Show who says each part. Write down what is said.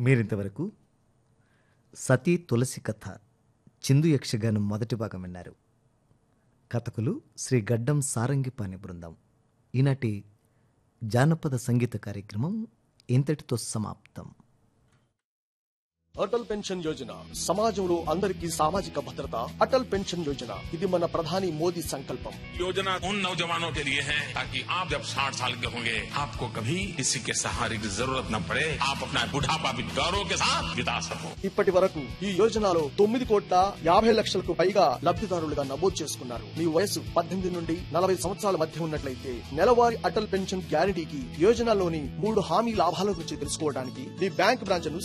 Speaker 1: మీరింతవరకు సతీ తులసి కథ చిందు యక్షగానం మొదటి భాగం విన్నారు కథకులు శ్రీ గడ్డం సారంగిపాని బృందం ఈనాటి జానపద సంగీత కార్యక్రమం ఇంతటితో సమాప్తం
Speaker 2: అటల్ పెన్షన్ యోజన సమాజంలో అందరికీ సామాజిక భద్రత అటల్ పెన్షన్ యోజన ఇది మన ప్రధాని మోదీ సంకల్పం
Speaker 3: योजना उन नौजवानों के लिए है ताकि आप जब 60 साल के होंगे आपको कभी किसी के सहारे की जरूरत न पड़े आप अपना बुढ़ापा भी गौरव के साथ बिता सको
Speaker 2: ఇప్పటి వరకు ఈ యోజనలో తొమ్మిది కోట్ల యాభై లక్షలకు పైగా లబ్ధిదారులుగా నమోదు చేసుకున్నారు మీ వయసు పద్దెనిమిది నుండి నలభై సంవత్సరాల మధ్య ఉన్నట్లయితే నెలవారీ అటల్ పెన్షన్ గ్యారంటీకి యోజనలోని మూడు హామీ లాభాల గురించి తెలుసుకోవడానికి మీ బ్యాంక్ బ్రాంచ్